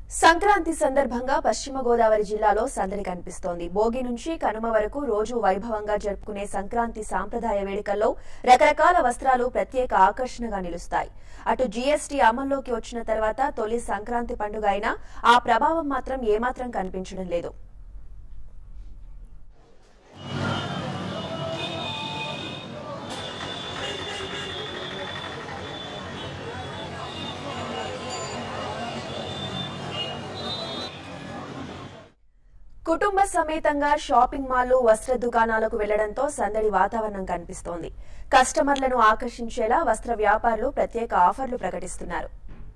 సంక్రాంతి సందర్భంగా పశ్చిమ గోదావరి జిల్లాలో సందడి కనిపిస్తోంది భోగి నుంచి కనుమ వరకు రోజు వైభవంగా జరుపుకునే సంక్రాంతి సాంప్రదాయ వేడుకల్లో రకరకాల వస్త్రాలు ప్రత్యేక ఆకర్షణగా నిలుస్తాయి అటు జీఎస్టీ అమల్లోకి వచ్చిన తర్వాత తొలి సంక్రాంతి పండుగ అయినా ఆ ప్రభావం మాత్రం ఏమాత్రం కనిపించడం లేదు కుటుంబ సమేతంగా షాపింగ్ మాల్లు వస్త్ర దుకాణాలకు వెళ్లడంతో సందడి వాతావరణం కనిపిస్తోంది కస్టమర్లను ఆకర్షించేలా వస్త్ర వ్యాపారులు ప్రత్యేక ఆఫర్లు ప్రకటిస్తున్నారు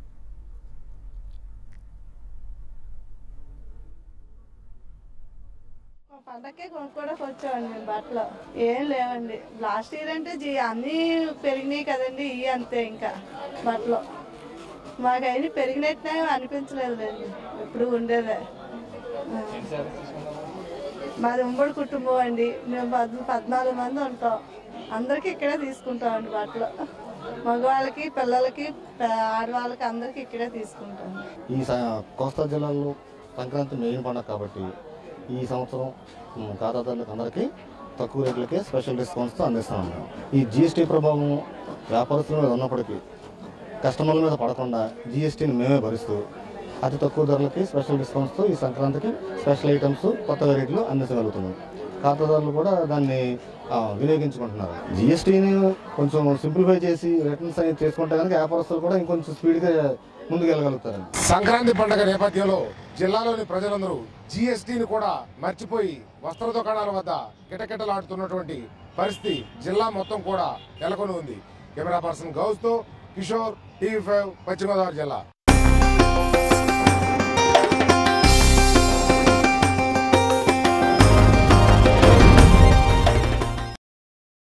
మా పండక్కే కొనుక్కోవడానికి వచ్చామండి మేము బట్టలు ఏం లేవండి లాస్ట్ ఇయర్ అంటే జీ అన్నీ పెరిగినాయి కదండి ఇవి అంతే ఇంకా బట్టలు మాకు అయినా పెరిగినట్టునే అనిపించలేదులేండి ఎప్పుడు ఉండేదే ఆ. మాది ఉమ్మడి కుటుంబం అండి మేము పద్ పద్నాలుగు మంది ఉంటాం అందరికీ ఇక్కడే తీసుకుంటామండి బట్టలు మగవాళ్ళకి పిల్లలకి ప- ఆడవాళ్ళకి అందరికీ ఇక్కడే తీసుకుంటాం ఈ స- కోస్తా జిల్లాలో సంక్రాంతి మెయిన్ పండుగ కాబట్టి ఈ సంవత్సరం మ్, ఖాతాదారులకు అందరికీ తక్కువ రేట్లకే స్పెషల్ డిస్కౌంట్స్తో అందిస్తున్నాం మేము. ఈ జిఎస్టీ ప్రభావం వ్యాపారస్తుల మీద ఉన్నప్పటికీ కస్టమర్ల మీద పడకుండా జిఎస్టీని మేమే భరిస్తూ అతి తక్కువ ధరలకి స్పెషల్ డిస్కౌంట్స్తో ఈ సంక్రాంతికి స్పెషల్ ఐటమ్స్ కొత్త వెరైటీలు అందించగలుగుతున్నాం ఖాతాదారులు కూడా దాన్ని ఆ, వినియోగించుకుంటున్నారు జిఎస్టీని కొంచెం సింప్లిఫై చేసి రిటర్న్స్ అనేది చేసుకుంటే కనుక వ్యాపారస్తులు కూడా ఇంకొంచెం స్పీడ్గా ముందుకెళ్ళగలుగుతారండి సంక్రాంతి పండుగ నేపథ్యంలో జిల్లాలోని ప్రజలందరూ జీఎస్టీని కూడా మర్చిపోయి వస్త్ర దుకాణాల వద్ద కిటకిటలాడుతున్నటువంటి పరిస్థితి జిల్లా మొత్తం కూడా నెలకొని ఉంది కెమెరా పర్సన్ గౌస్తో కిషోర్ టీవీ ఫైవ్ పశ్చిమ గోదావరి జిల్లా